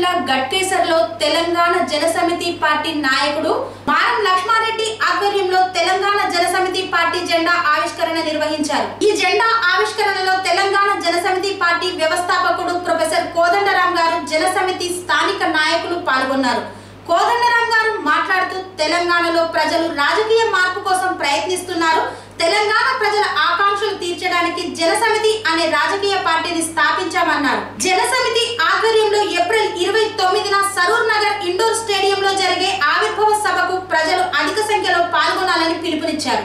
జిల్లా గట్కేసర్లో తెలంగాణ జనసమితి పార్టీ నాయకుడు మారం లక్ష్మారెడ్డి ఆధ్వర్యంలో తెలంగాణ జనసమితి పార్టీ జెండా ఆవిష్కరణ నిర్వహించారు ఈ జెండా ఆవిష్కరణలో తెలంగాణ జనసమితి పార్టీ వ్యవస్థాపకుడు ప్రొఫెసర్ కోదండరాం గారు జనసమితి స్థానిక నాయకులు పాల్గొన్నారు కోదండరాం గారు మాట్లాడుతూ తెలంగాణలో ప్రజలు రాజకీయ మార్పు కోసం ప్రయత్నిస్తున్నారు తెలంగాణ ప్రజల ఆకాంక్షలు తీర్చడానికి జనసమితి అనే రాజకీయ పార్టీని స్థాపించామన్నారు జనసమితి ఆధ్వర్యంలో ఏప్రిల్ ఇరవై తొమ్మిదిన సరూర్ నగర్ ఇండోర్ స్టేడియంలో జరిగే ఆవిర్భావ సభకు ప్రజలు అధిక సంఖ్యలో పాల్గొనాలని పిలుపునిచ్చారు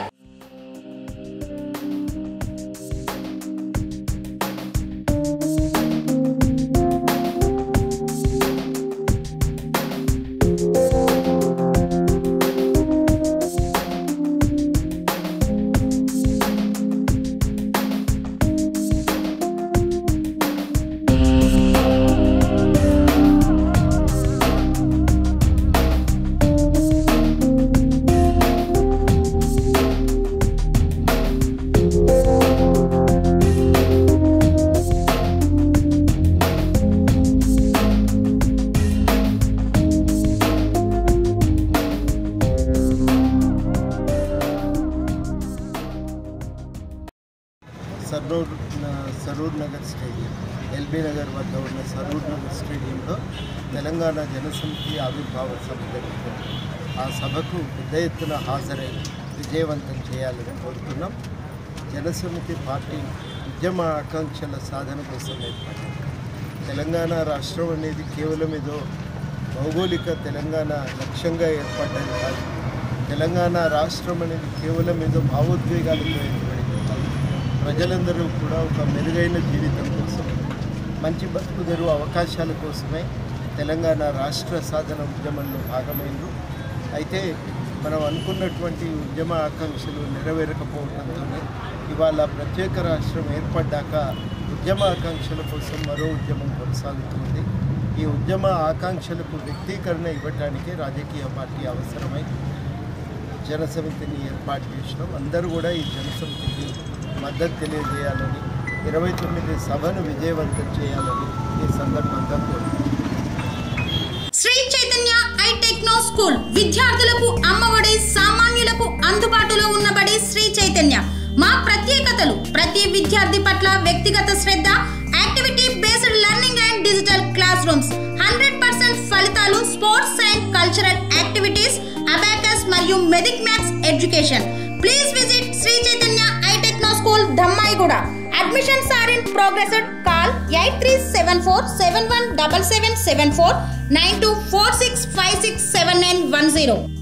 సరూర్ న- సరూర్ నగర్ స్టేడియం ఎల్బీ నగర్ వద్ద ఉన్న సరూర్ నగర్ స్టేడియంలో తెలంగాణ జనసమితి ఆవిర్భావ సభ జరుగుతుంది ఆ సభకు పెద్ద ఎత్తున హాజరై విజయవంతం చేయాలని కోరుతున్నాం జనసమితి పార్టీ ఉద్యమ ఆకాంక్షల సాధన కోసం ఏర్పడింది తెలంగాణ రాష్ట్రం అనేది కేవలం ఏదో భౌగోళిక తెలంగాణ లక్ష్యంగా ఏర్పడ్డది కాదు తెలంగాణ రాష్ట్రం అనేది కేవలం ఏదో భావోద్వేగాలతో ఏర్పడింది కాదు ప్రజలందరూ కూడా ఒక మెరుగైన జీవితం కోసం మంచి బతుకుదెరు అవకాశాల కోసమే తెలంగాణ రాష్ట్ర సాధన ఉద్యమంలో భాగమైనరు అయితే మనం అనుకున్నటువంటి ఉద్యమ ఆకాంక్షలు నెరవేరకపోవడంతోనే ఇవాళ ప్రత్యేక రాష్ట్రం ఏర్పడ్డాక ఉద్యమ ఆకాంక్షల కోసం మరో ఉద్యమం కొనసాగుతుంది ఈ ఉద్యమ ఆకాంక్షలకు వ్యక్తీకరణ ఇవ్వటానికే రాజకీయ పార్టీ అవసరమై జనసమితిని ఏర్పాటు చేసినాం అందరూ కూడా ఈ జనసమితికి మద్దతు తెలియజేయాలని ఇరవై తొమ్మిది సభను విజయవంతం చేయాలని ఈ సందర్భంగా కోరుతున్నాను Sri Chaitanya I techno school విద్యార్థులకు అమ్మఒడి సామాన్యులకు అందుబాటులో ఉన్నబడి శ్రీ చైతన్య మా ప్రత్యేకతలు ప్రతి విద్యార్థి పట్ల వ్యక్తిగత శ్రద్ధ activity based learning and digital class rooms hundred percent ఫలితాలు sports and cultural activities abacus మరియు vedic maths education please visit Sri Chaitanya I techno school Dammaiguda admissions are in progress call eight three seven four seven one double seven seven four nine two four six five six seven nine one zero